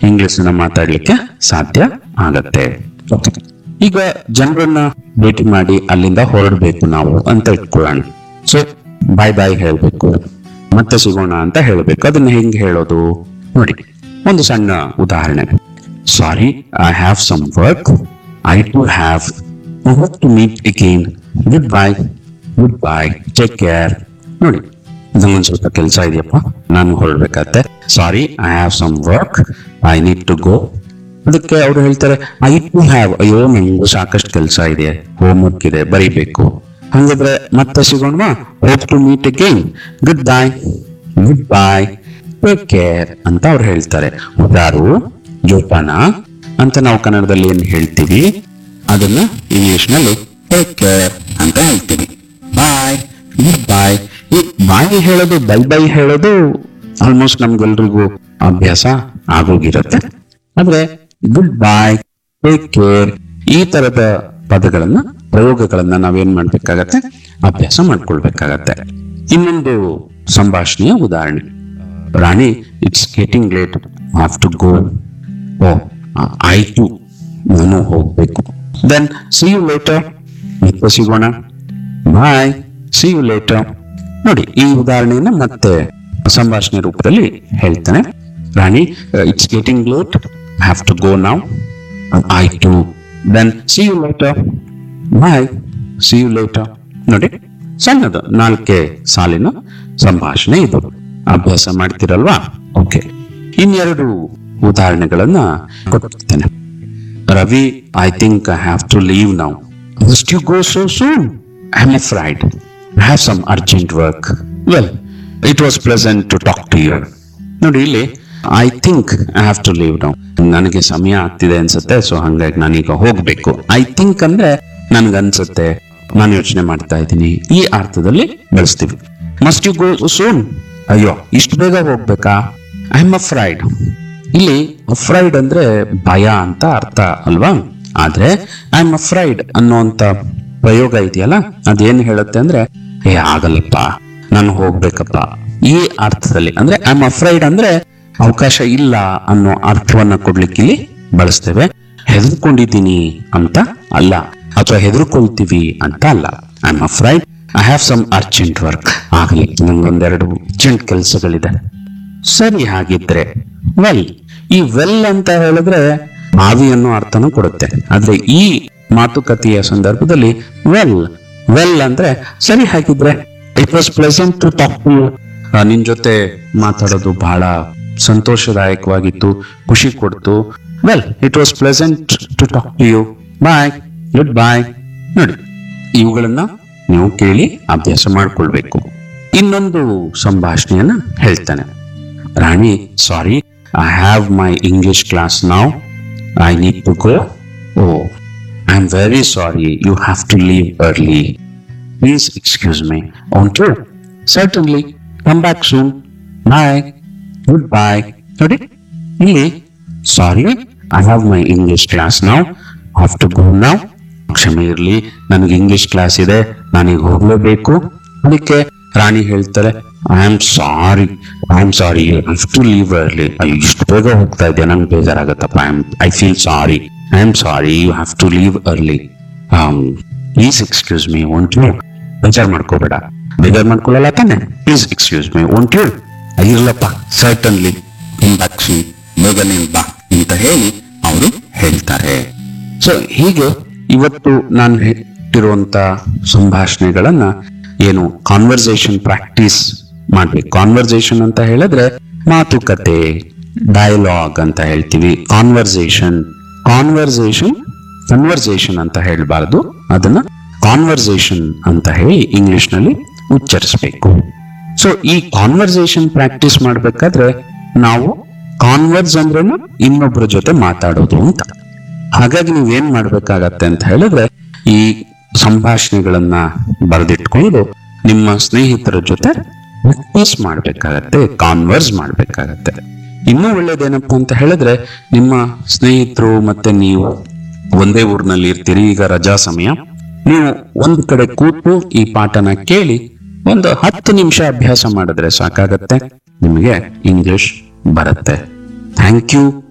English ನ ಮಾತಾಡ್ಲಿಕ್ಕೆ ಸಾಧ್ಯ ಆಗತ್ತೆ ಈಗ ಜನರನ್ನ ಭೇಟಿ ಮಾಡಿ ಅಲ್ಲಿಂದ ಹೊರಡಬೇಕು ನಾವು ಅಂತ ಇಟ್ಕೊಳ್ಳೋಣ ಸೊ ಬಾಯ್ ಬಾಯ್ ಹೇಳ್ಬೇಕು ಮತ್ತೆ ಸಿಗೋಣ ಅಂತ ಹೇಳ್ಬೇಕು ಅದನ್ನ ಹೆಂಗ್ ಹೇಳೋದು ನೋಡಿ ಒಂದು ಸಣ್ಣ ಉದಾಹರಣೆ sorry I have some work I to have to meet again good bye good bye take care ನೋಡಿ ನಂಗೊಂದು ಸ್ವಲ್ಪ ಕೆಲಸ ಇದೆಯಪ್ಪ ನಾನು ಹೊರಡ್ಬೇಕಾಗತ್ತೆ sorry I have some work I need to go ಅದಕ್ಕೆ ಅವ್ರು ಹೇಳ್ತಾರೆ ಐ ಟು ಹ್ಯಾವ್ ಅಯ್ಯೋ ನಂಗೂ ಸಾಕಷ್ಟು ಕೆಲಸ ಇದೆ ಹೋಮ್ ವರ್ಕ್ ಇದೆ ಬರೀಬೇಕು ಹಂಗಿದ್ರೆ ಮತ್ತೆ ಸಿಗೋಣ hope to meet again good bye good bye take care ಅಂತ ಅವ್ರು ಹೇಳ್ತಾರೆ ಯಾರು ಜೋಪಾನ ಅಂತ ನಾವು ಕನ್ನಡದಲ್ಲಿ ಏನ್ ಹೇಳ್ತೀವಿ ಅದನ್ನ ಇಂಗ್ಲಿಷ್ ನಲ್ಲಿ ಟೇಕ್ ಕೇರ್ ಅಂತ ಹೇಳ್ತೀವಿ ಬಾಯ್ ಗುಡ್ ಬಾಯ್ ಈ ಬಾಯ್ ಹೇಳೋದು ಬೈ ಬೈ ಹೇಳೋದು ಆಲ್ಮೋಸ್ಟ್ ನಮ್ಗೆಲ್ರಿಗೂ ಅಭ್ಯಾಸ ಆಗೋಗಿರುತ್ತೆ ಆದ್ರೆ ಗುಡ್ ಬಾಯ್ ಟೇಕ್ ಕೇರ್ ಈ ತರದ ಪದಗಳನ್ನ ಪ್ರಯೋಗಗಳನ್ನ ನಾವೇನ್ ಮಾಡ್ಬೇಕಾಗತ್ತೆ ಅಭ್ಯಾಸ ಮಾಡ್ಕೊಳ್ಬೇಕಾಗತ್ತೆ ಇನ್ನೊಂದು ಸಂಭಾಷಣೆಯ ಉದಾಹರಣೆ Rani it's getting late have to go oh ಆಯ್ತು ನಾನು ಹೋಗ್ಬೇಕು ದೆನ್ ಸಿ ಯು ಲೇಟರ್ ಮತ್ತೆ ಸಿಗೋಣ ಬಾಯ್ ಸಿ ಯು ಲೇಟರ್ ನೋಡಿ ಈ ಉದಾಹರಣೆಯನ್ನ ಮತ್ತೆ ಸಂಭಾಷಣೆ ರೂಪದಲ್ಲಿ ಹೇಳ್ತಾನೆ Rani it's getting late have to go now ಆಯ್ತು then see you later bye see you later ನೋಡಿ ಸಣ್ಣದು ನಾಲ್ಕೆ ಸಾಲಿನ ಸಂಭಾಷಣೆ ಇದು ಅಭ್ಯಾಸ ಮಾಡ್ತಿರಲ್ವಾ ಓಕೆ ಇನ್ನೆರಡು ಉದಾಹರಣೆಗಳನ್ನ ಕೊಟ್ಟಿರ್ತೇನೆ Ravi I think I have to leave now must you go so soon I am afraid I have some urgent work well it was pleasant to talk to you ನೋಡಿ ಇಲ್ಲಿ I think I have to leave now ನನಗೆ ಸಮಯ ಆಗ್ತಿದೆ ಅನ್ಸುತ್ತೆ so ಹಂಗಾಗಿ ನಾನೀಗ ಹೋಗ್ಬೇಕು I think ಅಂದ್ರೆ ನನ್ಗೆ ಅನ್ಸುತ್ತೆ ನಾನು ಯೋಚನೆ ಮಾಡ್ತಾ ಇದ್ದೀನಿ ಈ ಅರ್ಥದಲ್ಲಿ ಬಳಸ್ತೀವಿ ಮಸ್ಟ್ ಯು ಗೋ ಸೂನ್ ಅಯ್ಯೋ ಇಷ್ಟು ಬೇಗ ಹೋಗ್ಬೇಕಾ ಐ ಆಮ್ ಅಫ್ರೈಡ್ ಇಲ್ಲಿ ಅಫ್ರೈಡ್ ಅಂದ್ರೆ ಭಯ ಅಂತ ಅರ್ಥ ಅಲ್ವಾ ಆದ್ರೆ ಐ ಆಮ್ ಅಫ್ರೈಡ್ ಅನ್ನುವಂತ ಪ್ರಯೋಗ ಇದೆಯಲ್ಲ ಅದೇನ್ ಹೇಳುತ್ತೆ ಅಂದ್ರೆ ಏ ಆಗಲ್ಲಪ್ಪ ನಾನು ಹೋಗ್ಬೇಕಪ್ಪ ಈ ಅರ್ಥದಲ್ಲಿ ಅಂದ್ರೆ ಐ ಆಮ್ ಅಫ್ರೈಡ್ ಅಂದ್ರೆ ಅವಕಾಶ ಇಲ್ಲ ಅನ್ನೋ ಅರ್ಥವನ್ನ ಕೊಡ್ಲಿಕ್ಕೆ ಇಲ್ಲಿ ಬಳಸ್ತೇವೆ ಹೆದರ್ಕೊಂಡಿದ್ದೀನಿ ಅಂತ ಅಲ್ಲ ಅಥವಾ ಹೆದರ್ಕೊಳ್ತೀವಿ ಅಂತ ಅಲ್ಲ I am afraid I have some urgent work ಆಗಲಿ ನಂಗೊಂದೆರಡು ಅರ್ಜೆಂಟ್ ಕೆಲಸಗಳಿದೆ ಸರಿ ಹಾಗಿದ್ರೆ ವೆಲ್ ಈ ವೆಲ್ ಅಂತ ಹೇಳಿದ್ರೆ ಆವಿ ಅನ್ನೋ ಅರ್ಥನೂ ಕೊಡುತ್ತೆ ಆದ್ರೆ ಈ ಮಾತುಕತೆಯ ಸಂದರ್ಭದಲ್ಲಿ ವೆಲ್ ವೆಲ್ ಅಂದ್ರೆ ಸರಿ ಹಾಗಿದ್ರೆ it was pleasant to talk to ನಿನ್ ಜೊತೆ ಮಾತಾಡೋದು ಬಹಳ ಸಂತೋಷದಾಯಕವಾಗಿತ್ತು ಖುಷಿ ಕೊಡ್ತು well it was pleasant to talk to you bye good bye ನೋಡಿ ಇವುಗಳನ್ನ ನೀವು ಕೇಳಿ ಅಭ್ಯಾಸ ಮಾಡ್ಕೊಳ್ಬೇಕು ಇನ್ನೊಂದು ಸಂಭಾಷಣೆಯನ್ನ ಹೇಳ್ತಾನೆ Rani sorry I have my English class now I need to go oh I am very sorry you have to leave early please excuse my on to certainly come back soon bye good bye ನೋಡಿ ಇಲ್ಲಿ sorry I have my English class now have to go now ಕ್ಷಮೆ ಇರ್ಲಿ ನನಗೆ English class ಇದೆ ನಾನೀಗ ಹೋಗ್ಲೇಬೇಕು ಅದಕ್ಕೆ ರಾಣಿ ಹೇಳ್ತಾರೆ I am sorry I am sorry have to leave early ಇಷ್ಟು ಬೇಗ ಹೋಗ್ತಾ ಇದ್ದೆ ನಂಗೆ ಬೇಜಾರಾಗತ್ತಪ್ಪ I am I feel sorry I am sorry you have to leave early please excuse me one to ಬೇಜಾರ್ ಮಾಡ್ಕೋಬೇಡ ಬೇಜಾರ್ ಮಾಡ್ಕೊಳ್ಳಲ್ಲ ತಾನೆ please excuse me one to ಇರ್ಲಪ್ಪ ಸರ್ಟನ್ಲಿ ಹಿಂದಾಕ್ಷಿ ಬೇಗನೆ ಬಾ ಅಂತ ಹೇಳಿ ಅವರು ಹೇಳ್ತಾರೆ ಸೊ ಹೀಗೆ ಇವತ್ತು ನಾನು ಇಟ್ಟಿರುವಂತ ಸಂಭಾಷಣೆಗಳನ್ನ ಏನು ಕಾನ್ವರ್ಸೇಷನ್ ಪ್ರಾಕ್ಟೀಸ್ ಮಾಡ್ಬೇಕು ಕಾನ್ವರ್ಸೇಷನ್ ಅಂತ ಹೇಳಿದ್ರೆ ಮಾತುಕತೆ ಡಯಲಾಗ್ ಅಂತ ಹೇಳ್ತೀವಿ ಕಾನ್ವರ್ಸೇಷನ್ ಕಾನ್ವರ್ಸೇಷನ್ ಕನ್ವರ್ಸೇಷನ್ ಅಂತ ಹೇಳಬಾರದು ಅದನ್ನ ಕಾನ್ವರ್ಸೇಷನ್ ಅಂತ ಹೇಳಿ ಇಂಗ್ಲಿಷ್ ನಲ್ಲಿ ಉಚ್ಚರಿಸಬೇಕು ಸೊ ಈ ಕಾನ್ವರ್ಸೇಷನ್ ಪ್ರಾಕ್ಟೀಸ್ ಮಾಡ್ಬೇಕಾದ್ರೆ ನಾವು ಕಾನ್ವರ್ಸ್ ಅಂದ್ರೇನು ಇನ್ನೊಬ್ಬರ ಜೊತೆ ಮಾತಾಡೋದು ಅಂತ ಹಾಗಾಗಿ ನೀವೇನ್ ಮಾಡ್ಬೇಕಾಗತ್ತೆ ಅಂತ ಹೇಳಿದ್ರೆ ಈ ಸಂಭಾಷಣೆಗಳನ್ನ ಬರೆದಿಟ್ಕೊಂಡು ನಿಮ್ಮ ಸ್ನೇಹಿತರ ಜೊತೆ ಪ್ರಾಕ್ಟೀಸ್ ಮಾಡ್ಬೇಕಾಗತ್ತೆ ಕಾನ್ವರ್ಸ್ ಮಾಡ್ಬೇಕಾಗತ್ತೆ ಇನ್ನೂ ಒಳ್ಳೇದೇನಪ್ಪ ಅಂತ ಹೇಳಿದ್ರೆ ನಿಮ್ಮ ಸ್ನೇಹಿತರು ಮತ್ತೆ ನೀವು ಒಂದೇ ಊರಿನಲ್ಲಿ ಇರ್ತೀರಿ ಈಗ ರಜಾ ಸಮಯ ನೀವು ಒಂದ್ ಕಡೆ ಕೂತು ಈ ಪಾಠನ ಕೇಳಿ ಒಂದು ಹತ್ತು ನಿಮಿಷ ಅಭ್ಯಾಸ ಮಾಡಿದ್ರೆ ಸಾಕಾಗತ್ತೆ ನಿಮಗೆ ಇಂಗ್ಲಿಷ್ ಬರುತ್ತೆ ಥ್ಯಾಂಕ್ ಯು